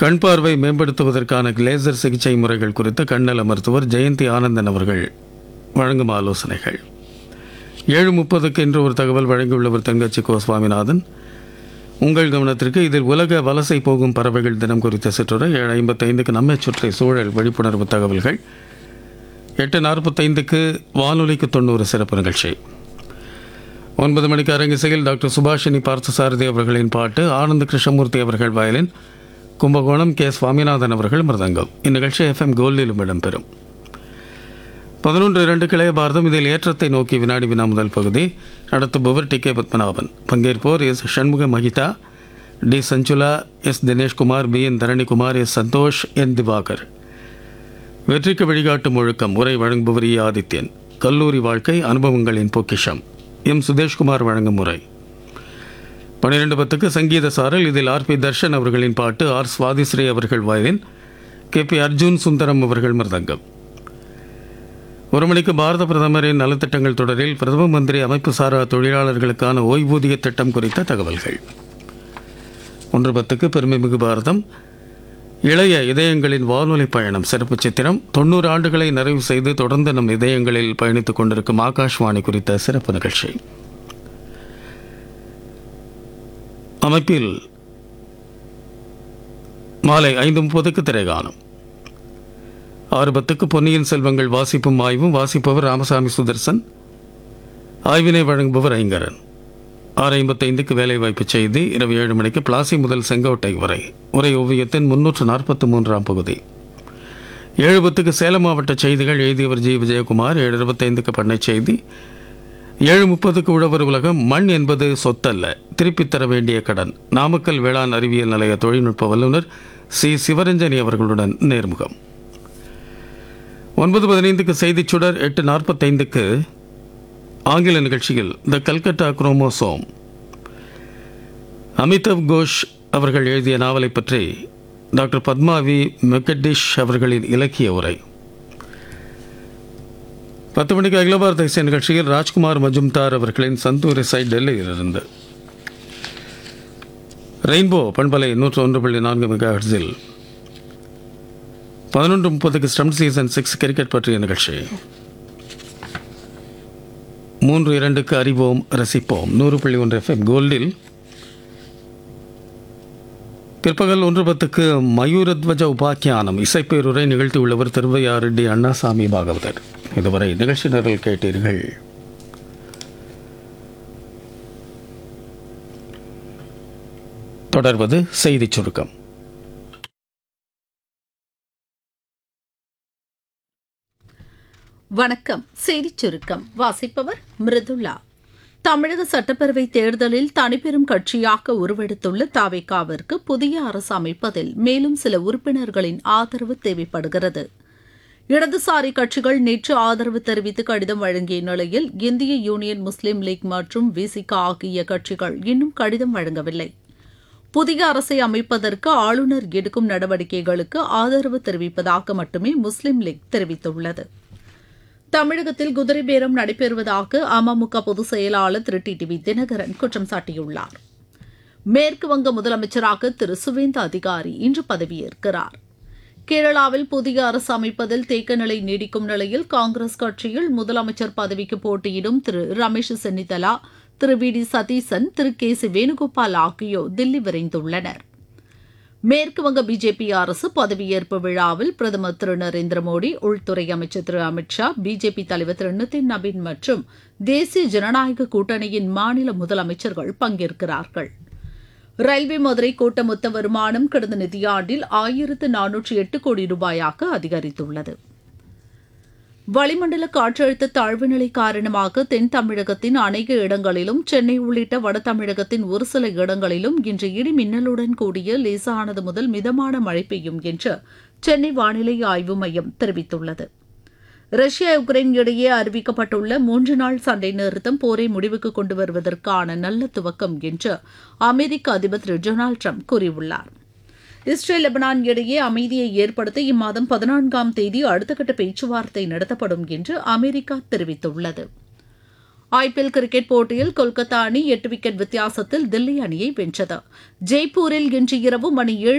கண் பார்வை மேம்படுத்துவதற்கான லேசர் சிகிச்சை முறைகள் குறித்து கண்ணல மருத்துவர் ஜெயந்தி ஆனந்தன் அவர்கள் வழங்கும் ஆலோசனைகள் ஏழு முப்பதுக்கு என்று ஒரு தகவல் வழங்கியுள்ளவர் தென்கட்சி கோ சுவாமிநாதன் உங்கள் கவனத்திற்கு இதில் உலக வலசை போகும் பறவைகள் தினம் குறித்த சிற்றுரை ஏழு ஐம்பத்தைந்துக்கு நம்மை சுற்றி சூழல் விழிப்புணர்வு தகவல்கள் எட்டு நாற்பத்தைந்துக்கு வானொலிக்கு தொண்ணூறு சிறப்பு நிகழ்ச்சி ஒன்பது மணிக்கு அரங்கிசையில் டாக்டர் சுபாஷினி பார்த்தசாரதி அவர்களின் பாட்டு ஆனந்த் கிருஷ்ணமூர்த்தி அவர்கள் வயலின் கும்பகோணம் கே சுவாமிநாதன் அவர்கள் மிருதங்கம் இந்நிகழ்ச்சி எஃப்எம் கோல்டிலும் இடம்பெறும் பதினொன்று இரண்டு கிளைய பாரதம் இதில் ஏற்றத்தை நோக்கி வினாடி வினா முதல் பகுதி நடத்துபவர் டி கே பத்மநாபன் பங்கேற்போர் S Shanmuga Mahitha T Sanjula S Dineshkumar P N Dharanikumar S Santhosh N Diwakar வெற்றிக்கு வழிகாட்டும் ஒழுக்கம் உரை வழங்குபவர் இ ஆதித்யன் கல்லூரி வாழ்க்கை அனுபவங்களின் பொக்கிஷம் எம் சுதேஷ்குமார் வழங்கும் முறை பன்னிரெண்டு பத்துக்கு சங்கீத சாரல் இதில் ஆர் பி தர்ஷன் அவர்களின் பாட்டு ஆர் சுவாதிஸ்ரீ அவர்கள் violin K P Arjun Sundaram அவர்கள் மிருதங்கம் ஒரு மணிக்கு பாரத பிரதமரின் நலத்திட்டங்கள் தொடரில் பிரதம மந்திரி அமைப்பு சாரா தொழிலாளர்களுக்கான ஓய்வூதிய திட்டம் குறித்த தகவல்கள் ஒன்று பத்துக்கு பெருமைமிகு பாரதம் இளைய இதயங்களின் வானொலி பயணம் சிறப்பு சித்திரம் தொண்ணூறு ஆண்டுகளை நிறைவு செய்து தொடர்ந்து நம் இதயங்களில் பயணித்துக் கொண்டிருக்கும் ஆகாஷ்வாணி குறித்த சிறப்பு நிகழ்ச்சி அமைப்பில் மாலை ஐந்து முப்பதுக்கு திரைகாணும் ஆறு பத்துக்கு பொன்னியின் செல்வங்கள் வாசிப்பும் ஆய்வும் வாசிப்பவர் ராமசாமி சுதர்சன் ஆய்வினை வழங்குபவர் ஐங்கரன் ஆறு ஐம்பத்தைந்துக்கு வேலைவாய்ப்பு செய்தி இரவு ஏழு மணிக்கு பிளாசி முதல் செங்கோட்டை வரை உரை ஓவியத்தின் முன்னூற்று நாற்பத்தி மூன்றாம் பகுதி ஏழு பத்துக்கு சேலம் மாவட்ட செய்திகள் எழுதியவர் ஜி விஜயகுமார் ஏழு இருபத்தைந்துக்கு பண்ணை செய்தி ஏழு முப்பதுக்கு உழவர் உலகம் மண் என்பது சொத்தல்ல திருப்பித் தர வேண்டிய கடன் நாமக்கல் வேளாண் அறிவியல் நிலைய தொழில்நுட்ப வல்லுநர் சி சிவரஞ்சனி அவர்களுடன் நேர்முகம் ஒன்பது பதினைந்துக்கு செய்திச் சுடர் எட்டு நாற்பத்தைந்துக்கு ஆங்கில நிகழ்ச்சியில் த கல்கட்டா குரோமோசோம் அமிதாப் கோஷ் அவர்கள் எழுதிய நாவலை பற்றி டாக்டர் பத்மாவி மெக்கடிஷ் அவர்களின் இலக்கிய உரை பத்து மணிக்கு அகில பாரத இசை நிகழ்ச்சியில் ராஜ்குமார் மஜும்தார் அவர்களின் சந்தூர் இசை டெல்லியிலிருந்து ரெயின்போ பண்பலை நூற்று ஒன்று புள்ளி நான்கு மெகா ஹெர்ட்ஸில் பதினொன்று முப்பதுக்கு ஸ்டம் சீசன் சிக்ஸ் கிரிக்கெட் பற்றிய நிகழ்ச்சி மூன்று இரண்டுக்கு அறிவோம் ரசிப்போம் நூறு புள்ளி ஒன்று எஃப்எம் கோல்டில் பிற்பகல் ஒன்று பத்துக்கு மயூரத்வஜ உபாக்கியானம் இசைப்பேருரை நிகழ்த்தியுள்ளவர் திருவையார் ரெட்டி அண்ணாசாமி பாகவதர் இதுவரை நிகழ்ச்சி நிரல் கேட்டீர்கள் தொடர்வது செய்திச் சுருக்கம் வணக்கம் செய்திச் சுருக்கம் வாசிப்பவர் மிருதுளா தமிழக சட்டப்பேரவை தேர்தலில் தனிப்பெரும் கட்சியாக உருவெடுத்துள்ள தாவேகாவிற்கு புதிய அரசு அமைப்பதில் மேலும் சில உறுப்பினர்களின் ஆதரவு தேவைப்படுகிறது இடதுசாரி கட்சிகள் நேற்று ஆதரவு தெரிவித்து கடிதம் வழங்கிய நிலையில் இந்திய யூனியன் முஸ்லீம் லீக் மற்றும் விசிகா ஆகிய கட்சிகள் இன்னும் கடிதம் வழங்கவில்லை புதிய அரசை அமைப்பதற்கு ஆளுநர் எடுக்கும் நடவடிக்கைகளுக்கு ஆதரவு தெரிவிப்பதாக மட்டுமே முஸ்லீம் லீக் தெரிவித்துள்ளது தமிழகத்தில் குதிரை பேரம் நடைபெறுவதாக அமமுக பொதுச் செயலாளர் திரு டி டிவி தினகரன் குற்றம் சாட்டியுள்ளார் மேற்கு வங்க முதலமைச்சராக திரு சுவேந்த அதிகாரி இன்று பதவியேற்கிறார் கேரளாவில் புதிய அரசு அமைப்பதில் தேக்க நிலை நீடிக்கும் நிலையில் காங்கிரஸ் கட்சியில் முதலமைச்சர் பதவிக்கு போட்டியிடும் Thiru Ramesh Chennithala Thiru V D Satheesan Thiru K C Venugopal ஆகியோர் தில்லி விரைந்துள்ளனர் மேற்கு வங்க பிஜேபி அரசு பதவியேற்பு விழாவில் பிரதமர் திரு நரேந்திர மோடி உள்துறை அமைச்சர் திரு அமித் ஷா பிஜேபி தலைவர் திரு நிதின் நபீன் மற்றும் தேசிய ஜனநாயக கூட்டணியின் மாநில முதலமைச்சர்கள் பங்கேற்கிறார்கள் ரயில்வே மதுரை கோட்ட மொத்த வருமானம் கடந்த நிதியாண்டில் ஆயிரத்து நானூற்றி எட்டு கோடி ரூபாயாக அதிகரித்துள்ளது வளிமண்டல காற்றழுத்த தாழ்வு நிலை காரணமாக தென் தமிழகத்தின் அநேக இடங்களிலும் சென்னை உள்ளிட்ட வட தமிழகத்தின் ஒரு சில இடங்களிலும் இன்று இடி மின்னலுடன் கூடிய லேசானது முதல் மிதமான மழை பெய்யும் என்று சென்னை வானிலை ஆய்வு மையம் தெரிவித்துள்ளது ரஷ்யா உக்ரைன் இடையே அறிவிக்கப்பட்டுள்ள மூன்று நாள் சண்டை நிறுத்தம் போரை முடிவுக்கு கொண்டு வருவதற்கான நல்ல துவக்கம் என்று அமெரிக்க அதிபர் திரு டொனால்டு ட்ரம்ப் கூறியுள்ளார் இஸ்ரேல் லெபனான் இடையே அமைதியை ஏற்படுத்த இம்மாதம் பதினான்காம் தேதி அடுத்த கட்ட பேச்சுவார்த்தை நடத்தப்படும் என்று அமெரிக்கா தெரிவித்துள்ளது ஐபிஎல் கிரிக்கெட் போட்டியில் கொல்கத்தா அணி எட்டு விக்கெட் வித்தியாசத்தில் தில்லி அணியை வென்றது ஜெய்ப்பூரில் இன்று இரவு மணி ஏழு